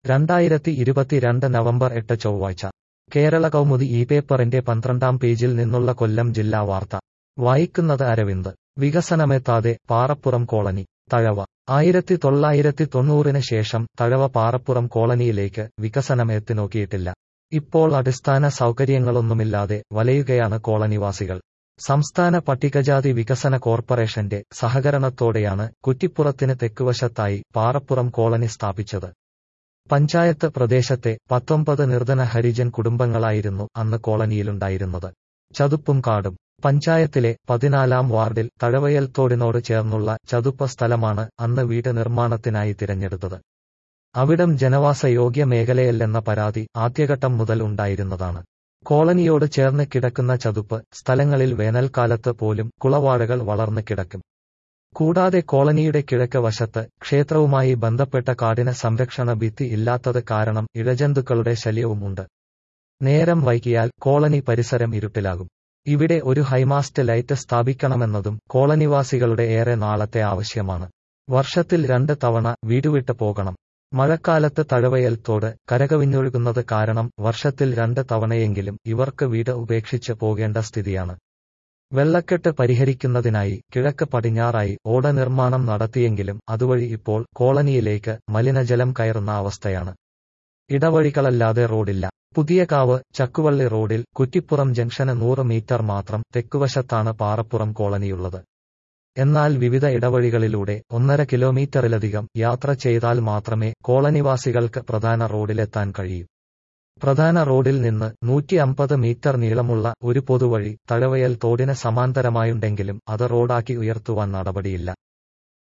രണ്ടായിരത്തി ഇരുപത്തിരണ്ട് നവംബർ എട്ട് ചൊവ്വാഴ്ച കേരള കൗമുദി ഈ പേപ്പറിന്റെ പന്ത്രണ്ടാം പേജിൽ നിന്നുള്ള കൊല്ലം ജില്ലാ വാർത്ത വായിക്കുന്നത് അരവിന്ദ് വികസനമെത്താതെ പാറപ്പുറം കോളനി തഴവ ആയിരത്തി തൊള്ളായിരത്തി തൊണ്ണൂറിന് ശേഷം തഴവ പാറപ്പുറം കോളനിയിലേക്ക് വികസനം എത്തിനോക്കിയിട്ടില്ല ഇപ്പോൾ അടിസ്ഥാന സൗകര്യങ്ങളൊന്നുമില്ലാതെ വലയുകയാണ് കോളനിവാസികൾ സംസ്ഥാന പട്ടികജാതി വികസന കോർപ്പറേഷന്റെ സഹകരണത്തോടെയാണ് കുറ്റിപ്പുറത്തിന് തെക്കുവശത്തായി പാറപ്പുറം കോളനി സ്ഥാപിച്ചത് പഞ്ചായത്ത് പ്രദേശത്തെ പത്തൊമ്പത് നിർധന ഹരിജൻ കുടുംബങ്ങളായിരുന്നു അന്ന് കോളനിയിലുണ്ടായിരുന്നത് ചതുപ്പും കാടും പഞ്ചായത്തിലെ പതിനാലാം വാർഡിൽ തഴവയൽ തോടിനോട് ചേർന്നുള്ള ചതുപ്പ സ്ഥലമാണ് അന്ന് വീട് നിർമ്മാണത്തിനായി തിരഞ്ഞെടുത്തത് അവിടം ജനവാസ യോഗ്യ മേഖലയല്ലെന്ന പരാതി ആദ്യഘട്ടം മുതൽ ഉണ്ടായിരുന്നതാണ് കോളനിയോട് ചേർന്ന് കിടക്കുന്ന ചതുപ്പ് സ്ഥലങ്ങളിൽ വേനൽക്കാലത്ത് പോലും കുളവാഴകൾ വളർന്നു കിടക്കും കൂടാതെ കോളനിയുടെ കിഴക്ക് വശത്ത് ക്ഷേത്രവുമായി ബന്ധപ്പെട്ട കാടിന് സംരക്ഷണ ഭിത്തി ഇല്ലാത്തത് കാരണം ഇഴജന്തുക്കളുടെ ശല്യവും ഉണ്ട് നേരം വൈകിയാൽ കോളനി പരിസരം ഇരുട്ടിലാകും ഇവിടെ ഒരു ഹൈമാസ്റ്റ് ലൈറ്റ് സ്ഥാപിക്കണമെന്നതും കോളനിവാസികളുടെ ഏറെ നാളത്തെ ആവശ്യമാണ് വർഷത്തിൽ രണ്ട് തവണ വീടുവിട്ട് പോകണം മഴക്കാലത്ത് തഴവയൽ തോട് കരകവിഞ്ഞൊഴുകുന്നത് കാരണം വർഷത്തിൽ രണ്ട് തവണയെങ്കിലും ഇവർക്ക് വീട് ഉപേക്ഷിച്ച് പോകേണ്ട സ്ഥിതിയാണ് വെള്ളക്കെട്ട് പരിഹരിക്കുന്നതിനായി കിഴക്ക് പടിഞ്ഞാറായി ഓട നിർമ്മാണം നടത്തിയെങ്കിലും അതുവഴി ഇപ്പോൾ കോളനിയിലേക്ക് മലിനജലം കയറുന്ന അവസ്ഥയാണ് ഇടവഴികളല്ലാതെ റോഡില്ല പുതിയകാവ് ചക്കുവള്ളി റോഡിൽ കുറ്റിപ്പുറം ജംഗ്ഷന് നൂറ് മീറ്റർ മാത്രം തെക്കുവശത്താണ് പാറപ്പുറം കോളനിയുള്ളത് എന്നാൽ വിവിധ ഇടവഴികളിലൂടെ ഒന്നര കിലോമീറ്ററിലധികം യാത്ര ചെയ്താൽ മാത്രമേ കോളനിവാസികൾക്ക് പ്രധാന റോഡിലെത്താൻ കഴിയൂ പ്രധാന റോഡിൽ നിന്ന് നൂറ്റി അമ്പത് മീറ്റർ നീളമുള്ള ഒരു പൊതുവഴി തഴവയൽ തോടിന് സമാന്തരമായുണ്ടെങ്കിലും അത് റോഡാക്കി ഉയർത്തുവാൻ നടപടിയില്ല